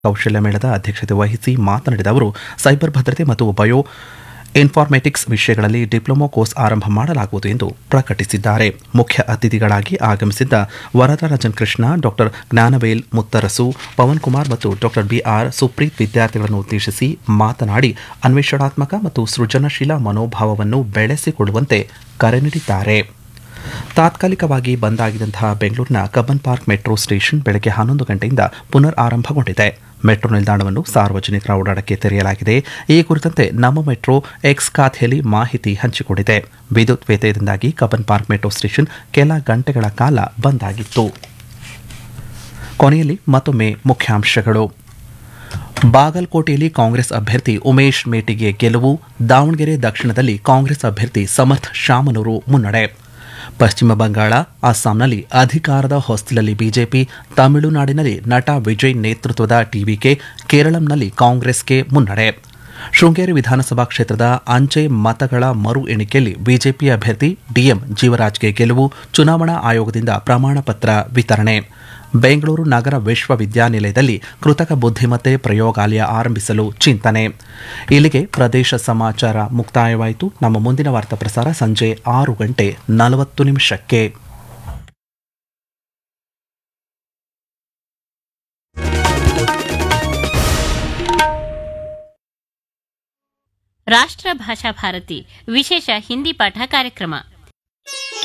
ಕೌಶಲ್ಯ ಮೇಳದ ಅಧ್ಯಕ್ಷತೆ ವಹಿಸಿ ಮಾತನಾಡಿದ ಅವರು ಸೈಬರ್ ಭದ್ರತೆ ಮತ್ತು ಬಯೋ ಇನ್ಫಾರ್ಮೆಟಿಕ್ಸ್ ವಿಷಯಗಳಲ್ಲಿ ಡಿಪ್ಲೊಮಾ ಕೋರ್ಸ್ ಆರಂಭ ಮಾಡಲಾಗುವುದು ಎಂದು ಪ್ರಕಟಿಸಿದ್ದಾರೆ ಮುಖ್ಯ ಅತಿಥಿಗಳಾಗಿ ಆಗಮಿಸಿದ್ದ ವರದರಾಜನ್ ಕೃಷ್ಣ ಡಾಕ್ಟರ್ ಜ್ಞಾನವೇಲ್ ಮುತ್ತರಸು ಪವನ್ ಕುಮಾರ್ ಮತ್ತು ಡಾಕ್ಟರ್ ಬಿಆರ್ ಸುಪ್ರೀತ್ ವಿದ್ಯಾರ್ಥಿಗಳನ್ನು ಉದ್ದೇಶಿಸಿ ಮಾತನಾಡಿ ಅನ್ವೇಷಣಾತ್ಮಕ ಮತ್ತು ಸೃಜನಶೀಲ ಮನೋಭಾವವನ್ನು ಬೆಳೆಸಿಕೊಳ್ಳುವಂತೆ ಕರೆ ನೀಡಿದ್ದಾರೆ ತಾತ್ಕಾಲಿಕವಾಗಿ ಬಂದ್ ಆಗಿದ್ದಂತಹ ಬೆಂಗಳೂರಿನ ಕಬ್ಬನ್ ಪಾರ್ಕ್ ಮೆಟ್ರೋ ಸ್ಟೇಷನ್ ಬೆಳಗ್ಗೆ ಹನ್ನೊಂದು ಗಂಟೆಯಿಂದ ಪುನರ್ ಆರಂಭಗೊಂಡಿದೆ ಮೆಟ್ರೋ ನಿಲ್ದಾಣವನ್ನು ಸಾರ್ವಜನಿಕರ ಓಡಾಟಕ್ಕೆ ತೆರೆಯಲಾಗಿದೆ ಈ ಕುರಿತಂತೆ ನಮ್ಮ ಮೆಟ್ರೋ ಎಕ್ಸ್ ಖಾತೆಯಲ್ಲಿ ಮಾಹಿತಿ ಹಂಚಿಕೊಂಡಿದೆ ವಿದ್ಯುತ್ ವ್ಯತ್ಯಯದಿಂದಾಗಿ ಕಬ್ಬನ್ ಪಾರ್ಕ್ ಮೆಟ್ರೋ ಸ್ಟೇಷನ್ ಕೆಲ ಗಂಟೆಗಳ ಕಾಲ ಬಂದ್ ಆಗಿತ್ತು ಕೊನೆಯಲ್ಲಿ ಮತ್ತೊಮ್ಮೆ ಮುಖ್ಯಾಂಶಗಳು ಬಾಗಲಕೋಟೆಯಲ್ಲಿ ಕಾಂಗ್ರೆಸ್ ಅಭ್ಯರ್ಥಿ ಉಮೇಶ್ ಮೇಟಿಗೆ ಗೆಲುವು ದಾವಣಗೆರೆ ದಕ್ಷಿಣದಲ್ಲಿ ಕಾಂಗ್ರೆಸ್ ಅಭ್ಯರ್ಥಿ ಸಮರ್ಥ್ ಶಾಮನೂರು ಮುನ್ನಡೆ ಪಶ್ಚಿಮ ಬಂಗಾಳ ಅಸ್ಸಾಂನಲ್ಲಿ ಅಧಿಕಾರದ ಹೊಸ್ತಿಲಲ್ಲಿ ಬಿಜೆಪಿ ತಮಿಳುನಾಡಿನಲ್ಲಿ ನಟ ವಿಜಯ್ ನೇತೃತ್ವದ ಟಿವಿಕೆ ಕೇರಳಂನಲ್ಲಿ ಕಾಂಗ್ರೆಸ್ಗೆ ಮುನ್ನಡೆ ಶೃಂಗೇರಿ ವಿಧಾನಸಭಾ ಕ್ಷೇತ್ರದ ಅಂಚೆ ಮತಗಳ ಮರು ಎಣಿಕೆಯಲ್ಲಿ ಬಿಜೆಪಿ ಅಭ್ಯರ್ಥಿ ಡಿಎಂ ಜೀವರಾಜ್ಗೆ ಗೆಲುವು ಚುನಾವಣಾ ಆಯೋಗದಿಂದ ಪ್ರಮಾಣ ಪತ್ರ ವಿತರಣೆ ಬೆಂಗಳೂರು ನಗರ ವಿಶ್ವವಿದ್ಯಾನಿಲಯದಲ್ಲಿ ಕೃತಕ ಬುದ್ಧಿಮತ್ತೆ ಪ್ರಯೋಗಾಲಯ ಆರಂಭಿಸಲು ಚಿಂತನೆ ಇಲ್ಲಿಗೆ ಪ್ರದೇಶ ಸಮಾಚಾರ ಮುಕ್ತಾಯವಾಯಿತು ನಮ್ಮ ಮುಂದಿನ ವಾರ್ತಾ ಪ್ರಸಾರ ಸಂಜೆ ಆರು ಗಂಟೆ ನಲವತ್ತು ನಿಮಿಷಕ್ಕೆ ರಾಷ್ಟ್ರ ಭಾಷಾ ಭಾರತಿ ವಿಶೇಷ ಹಿಂದಿ ಪಾಠ ಕಾರ್ಯಕ್ರಮ